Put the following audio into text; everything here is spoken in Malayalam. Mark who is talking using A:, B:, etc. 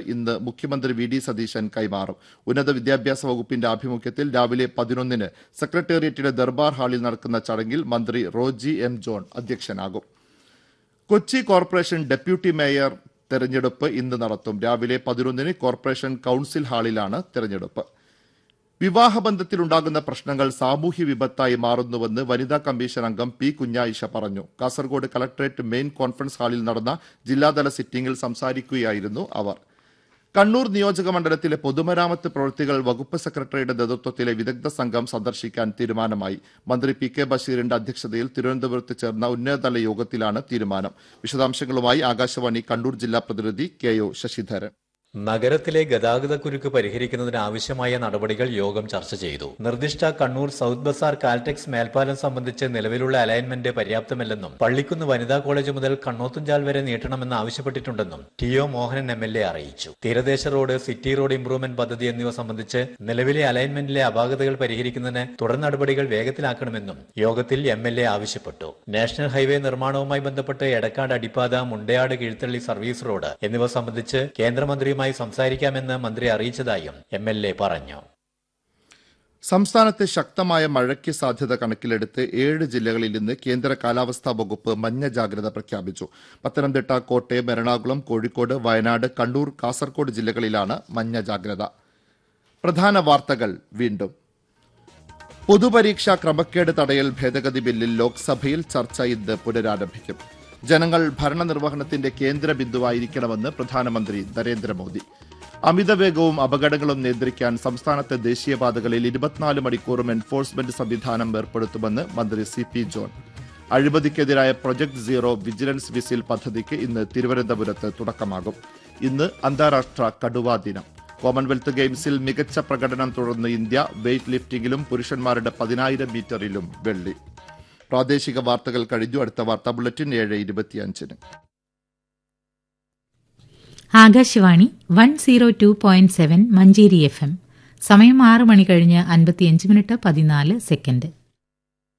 A: ഇന്ന് മുഖ്യമന്ത്രി വി ഡി സതീശൻ കൈമാറും ഉന്നത വിദ്യാഭ്യാസ വകുപ്പിന്റെ ആഭിമുഖ്യത്തിൽ രാവിലെ പതിനൊന്നിന് സെക്രട്ടേറിയറ്റിലെ ദർബാർ ഹാളിൽ നടക്കുന്ന ചടങ്ങിൽ മന്ത്രി റോജി എം ജോൺ അധ്യക്ഷനാകും കൊച്ചി കോർപ്പറേഷൻ ഡെപ്യൂട്ടി മേയർ തെരഞ്ഞെടുപ്പ് ഇന്ന് നടത്തും രാവിലെ പതിനൊന്നിന് കോർപ്പറേഷൻ കൌൺസിൽ ഹാളിലാണ് തെരഞ്ഞെടുപ്പ് വിവാഹബന്ധത്തിലുണ്ടാകുന്ന പ്രശ്നങ്ങൾ സാമൂഹ്യ വിപത്തായി മാറുന്നുവെന്ന് വനിതാ കമ്മീഷൻ അംഗം പി കുഞ്ഞായിഷ പറഞ്ഞു കാസർഗോഡ് കളക്ടറേറ്റ് മെയിൻ കോൺഫറൻസ് ഹാളിൽ നടന്ന ജില്ലാതല സിറ്റിംഗിൽ സംസാരിക്കുകയായിരുന്നു അവർ കണ്ണൂർ നിയോജക മണ്ഡലത്തിലെ പൊതുമരാമത്ത് പ്രവൃത്തികൾ വകുപ്പ് സെക്രട്ടറിയുടെ നേതൃത്വത്തിലെ വിദഗ്ധ സംഘം സന്ദർശിക്കാൻ തീരുമാനമായി മന്ത്രി പി കെ ബഷീറിന്റെ അധ്യക്ഷതയിൽ തിരുവനന്തപുരത്ത് ചേർന്ന ഉന്നതതല യോഗത്തിലാണ് തീരുമാനം വിശദാംശങ്ങളുമായി ആകാശവാണി കണ്ണൂർ ജില്ലാ പ്രതിനിധി കെ ഒ ശശിധരൻ
B: നഗരത്തിലെ ഗതാഗതക്കുരുക്ക് പരിഹരിക്കുന്നതിന് ആവശ്യമായ നടപടികൾ യോഗം ചർച്ച ചെയ്തു നിർദ്ദിഷ്ട കണ്ണൂർ സൗത്ത് ബസാർ കാൽടെക്സ് മേൽപ്പാലം സംബന്ധിച്ച് നിലവിലുള്ള അലൈൻമെന്റ് പര്യാപ്തമല്ലെന്നും പള്ളിക്കുന്ന് വനിതാ കോളേജ് മുതൽ കണ്ണോത്തുംചാൽ വരെ നീട്ടണമെന്ന് ആവശ്യപ്പെട്ടിട്ടുണ്ടെന്നും T O Mohanan M L A അറിയിച്ചു തീരദേശ റോഡ് സിറ്റി റോഡ് ഇംപ്രൂവ്മെന്റ് പദ്ധതി എന്നിവ സംബന്ധിച്ച് നിലവിലെ അലൈൻമെന്റിലെ അപാകതകൾ പരിഹരിക്കുന്നതിന് തുടർ നടപടികൾ വേഗത്തിലാക്കണമെന്നും യോഗത്തിൽ എം എൽ എ ആവശ്യപ്പെട്ടു നാഷണൽ ഹൈവേ നിർമ്മാണവുമായി ബന്ധപ്പെട്ട് എടക്കാട് അടിപ്പാത മുണ്ടയാട് കീഴ്ത്തള്ളി സർവീസ് റോഡ് എന്നിവ സംബന്ധിച്ച് കേന്ദ്രമന്ത്രിയുമായി സംസാരിക്കാമെന്ന് മന്ത്രി അറിയിച്ചതായും എം എൽ എ പറഞ്ഞു
A: സംസ്ഥാനത്ത് ശക്തമായ മഴയ്ക്ക് സാധ്യത കണക്കിലെടുത്ത് ഏഴ് ജില്ലകളിൽ ഇന്ന് കേന്ദ്ര കാലാവസ്ഥാ വകുപ്പ് മഞ്ഞ ജാഗ്രത പ്രഖ്യാപിച്ചു പത്തനംതിട്ട കോട്ടയം എറണാകുളം കോഴിക്കോട് വയനാട് കണ്ണൂർ കാസർഗോഡ് ജില്ലകളിലാണ് മഞ്ഞ ജാഗ്രത പ്രധാന വാർത്തകൾ വീണ്ടും പൊതുപരീക്ഷാ ക്രമക്കേട് തടയൽ ഭേദഗതി ബില്ലിൽ ലോക്സഭയിൽ ചർച്ച ഇന്ന് പുനരാരംഭിക്കും ജനങ്ങൾ ഭരണനിർവഹണത്തിന്റെ കേന്ദ്ര ബിന്ദുവായിരിക്കണമെന്ന് പ്രധാനമന്ത്രി നരേന്ദ്രമോദി അമിതവേഗവും അപകടങ്ങളും നിയന്ത്രിക്കാൻ സംസ്ഥാനത്തെ ദേശീയപാതകളിൽ ഇരുപത്തിനാല് മണിക്കൂറും എൻഫോഴ്സ്മെന്റ് സംവിധാനം ഏർപ്പെടുത്തുമെന്ന് മന്ത്രി സി പി ജോൺ അഴിമതിക്കെതിരായ പ്രൊജക്ട് സീറോ വിജിലൻസ് വിസിൽ പദ്ധതിക്ക് ഇന്ന് തിരുവനന്തപുരത്ത് തുടക്കമാകും ഇന്ന് അന്താരാഷ്ട്ര കടുവാ ദിനം കോമൺവെൽത്ത് ഗെയിംസിൽ മികച്ച പ്രകടനം തുടർന്ന് ഇന്ത്യ വെയ്റ്റ് ലിഫ്റ്റിംഗിലും പുരുഷന്മാരുടെ പതിനായിരം മീറ്ററിലും വെള്ളി പ്രാദേശിക വാർത്തകൾ കഴിഞ്ഞു അടുത്ത വാർത്താ ബുള്ളറ്റിൻ ഏഴ് ഇരുപത്തിയഞ്ചിന്
C: Akashvani one zero two point seven Manjeri F M സമയം ആറ് മണി കഴിഞ്ഞ് അൻപത്തിയഞ്ച് മിനിറ്റ് പതിനാല് സെക്കൻഡ്